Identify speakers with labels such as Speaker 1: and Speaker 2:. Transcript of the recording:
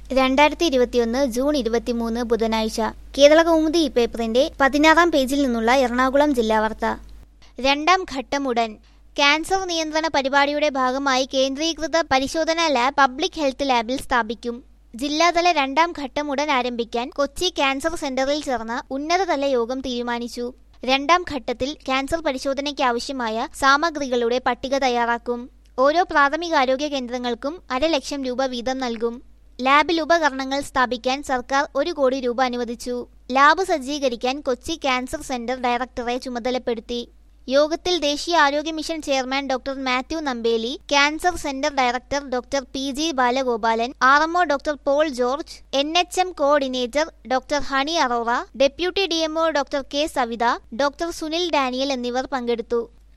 Speaker 1: രണ്ടായിരത്തി ഇരുപത്തിയൊന്ന് ജൂൺ ഇരുപത്തിമൂന്ന് ബുധനാഴ്ച കേരള കൗമുദി ഈ പേപ്പറിന്റെ പതിനാറാം പേജിൽ നിന്നുള്ള എറണാകുളം ജില്ലാ വാർത്ത രണ്ടാം ഘട്ടം ഉടൻ ക്യാൻസർ നിയന്ത്രണ പരിപാടിയുടെ ഭാഗമായി കേന്ദ്രീകൃത പരിശോധനാ ലാബ് പബ്ലിക് ഹെൽത്ത് ലാബിൽ സ്ഥാപിക്കും ജില്ലാതല രണ്ടാം ഘട്ടം ഉടൻ ആരംഭിക്കാൻ കൊച്ചി ക്യാൻസർ സെന്ററിൽ ചേർന്ന ഉന്നതതല യോഗം തീരുമാനിച്ചു രണ്ടാം ഘട്ടത്തിൽ ക്യാൻസർ പരിശോധനയ്ക്ക് ആവശ്യമായ സാമഗ്രികളുടെ പട്ടിക തയ്യാറാക്കും ഓരോ പ്രാഥമികാരോഗ്യ കേന്ദ്രങ്ങൾക്കും അരലക്ഷം രൂപ വീതം നൽകും ലാബിൽ ഉപകരണങ്ങൾ സ്ഥാപിക്കാൻ സർക്കാർ ഒരു കോടി രൂപ അനുവദിച്ചു ലാബ് സജ്ജീകരിക്കാൻ കൊച്ചി ക്യാൻസർ സെന്റർ ഡയറക്ടറെ ചുമതലപ്പെടുത്തി യോഗത്തിൽ ദേശീയ ആരോഗ്യ mission chairman doctor Mathew Nambeli cancer centre director doctor P G Balagopalan R MO doctor Paul George N H M coordinator doctor Honey Arora deputy DMO doctor K Savitha doctor Sunil Daniel എന്നിവർ പങ്കെടുത്തു